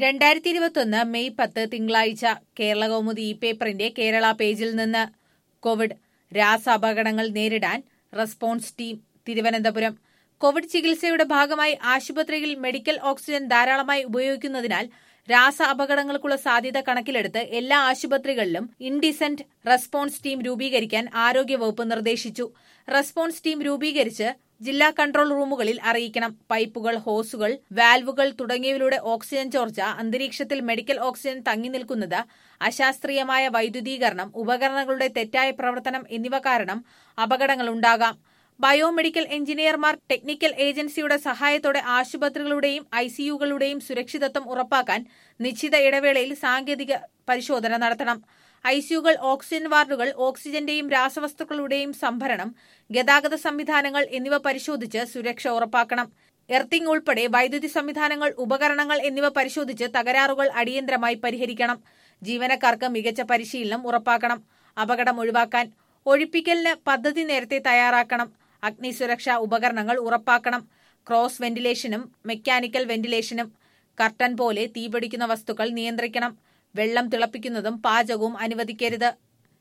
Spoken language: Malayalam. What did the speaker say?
രണ്ടായിരത്തി ഇരുപത്തൊന്ന് മെയ് പത്ത് തിങ്കളാഴ്ച കേരള കൗമുദി ഇ പേപ്പറിന്റെ കേരള പേജിൽ നിന്ന് കോവിഡ് രാസഅപകടങ്ങൾ നേരിടാൻ റെസ്പോൺസ് ടീം തിരുവനന്തപുരം കോവിഡ് ചികിത്സയുടെ ഭാഗമായി ആശുപത്രികളിൽ മെഡിക്കൽ ഓക്സിജൻ ധാരാളമായി ഉപയോഗിക്കുന്നതിനാൽ രാസ അപകടങ്ങൾക്കുള്ള സാധ്യത കണക്കിലെടുത്ത് എല്ലാ ആശുപത്രികളിലും ഇൻഡിസെന്റ് റെസ്പോൺസ് ടീം രൂപീകരിക്കാൻ ആരോഗ്യവകുപ്പ് നിർദ്ദേശിച്ചു റെസ്പോൺസ് ടീം രൂപീകരിച്ച് ജില്ലാ കൺട്രോൾ റൂമുകളിൽ അറിയിക്കണം പൈപ്പുകൾ ഹോസുകൾ വാൽവുകൾ തുടങ്ങിയവയിലൂടെ ഓക്സിജൻ ചോർച്ച അന്തരീക്ഷത്തിൽ മെഡിക്കൽ ഓക്സിജൻ തങ്ങി നിൽക്കുന്നത് അശാസ്ത്രീയമായ വൈദ്യുതീകരണം ഉപകരണങ്ങളുടെ തെറ്റായ പ്രവർത്തനം എന്നിവ കാരണം അപകടങ്ങളുണ്ടാകാം ബയോമെഡിക്കൽ എഞ്ചിനീയർമാർ ടെക്നിക്കൽ ഏജൻസിയുടെ സഹായത്തോടെ ആശുപത്രികളുടെയും ഐസിയുകളുടെയും സുരക്ഷിതത്വം ഉറപ്പാക്കാൻ നിശ്ചിത ഇടവേളയിൽ സാങ്കേതിക പരിശോധന നടത്തണം ഐസിയുകൾ ഓക്സിജൻ വാർഡുകൾ ഓക്സിജന്റെയും രാസവസ്തുക്കളുടെയും സംഭരണം ഗതാഗത സംവിധാനങ്ങൾ എന്നിവ പരിശോധിച്ച് സുരക്ഷ ഉറപ്പാക്കണം എർത്തിംഗ് ഉൾപ്പെടെ വൈദ്യുതി സംവിധാനങ്ങൾ ഉപകരണങ്ങൾ എന്നിവ പരിശോധിച്ച് തകരാറുകൾ അടിയന്തരമായി പരിഹരിക്കണം ജീവനക്കാർക്ക് മികച്ച പരിശീലനം ഉറപ്പാക്കണം അപകടം ഒഴിവാക്കാൻ ഒഴിപ്പിക്കലിന് പദ്ധതി നേരത്തെ തയ്യാറാക്കണം അഗ്നിസുരക്ഷാ ഉപകരണങ്ങൾ ഉറപ്പാക്കണം ക്രോസ് വെന്റിലേഷനും മെക്കാനിക്കൽ വെന്റിലേഷനും കർട്ടൻ പോലെ തീപിടിക്കുന്ന വസ്തുക്കൾ നിയന്ത്രിക്കണം വെള്ളം തിളപ്പിക്കുന്നതും പാചകവും അനുവദിക്കരുത്